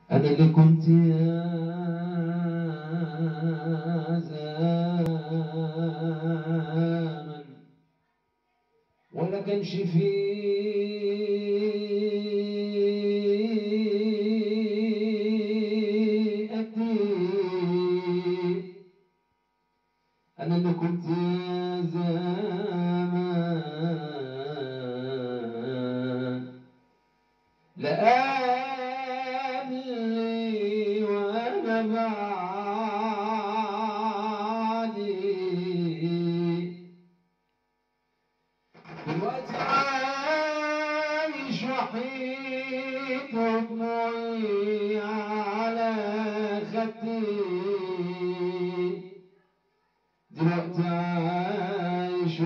أنا اللي كنت يا زمان ولا كانش في قدي أنا اللي كنت يا زمان لأني وأنا بعدي دلوقتي عايش وحيد ودموعي على خدي دلوقتي عايش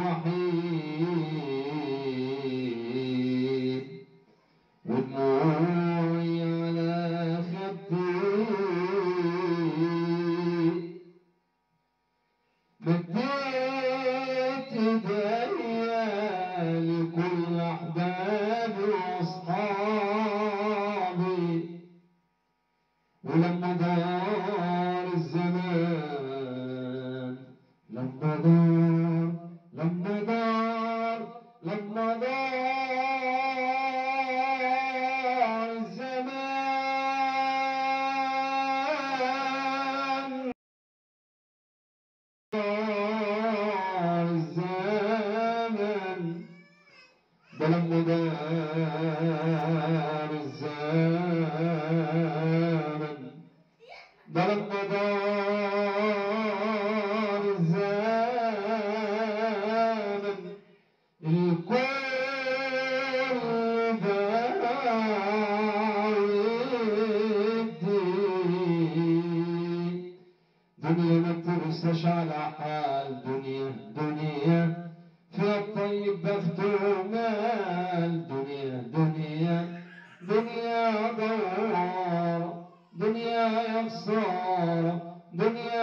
وحيد ودموعي على خدي مديت ايديا لكل احبابي واصحابي ولما دار الزمان لما دار لما دار لما دار الزمان دار الزمن ده لما دار الزمن ده لما دار الزمن الكل بعيد دنيا ما بترساش على حال دنيا دنيا فيها الطيب بخت ومال دنيا دنيا دنيا دوار دنيا يا خسارة دنيا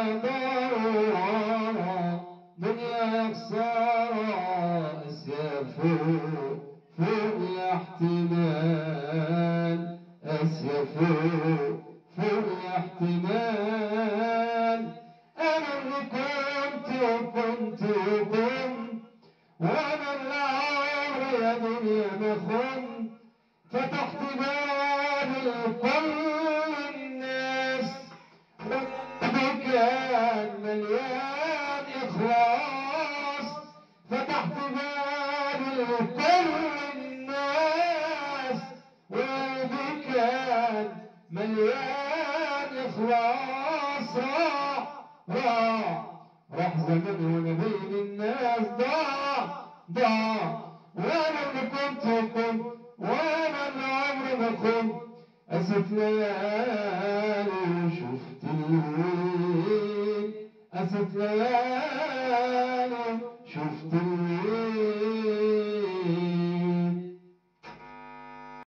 دوار دنيا يا خسارة اسيا فوق فوق يا احتمال اسيا فوق فوق يا احتمال انا اللي كنت وكنت وكنت وانا اللي عمري يا دنيا ما خنت فتحت بابي لكل الناس وقلبي كان مليان اخلاص فتحت بابي لكل الناس وقلبي كان مليان اخلاص راح راح راح زمان وانا بين الناس ضاع ضاع وانا اللي كنت وكنت وانا اللي عمري ما كنت اسف ليالي وشفت الليل اسف ليالي شفت الليل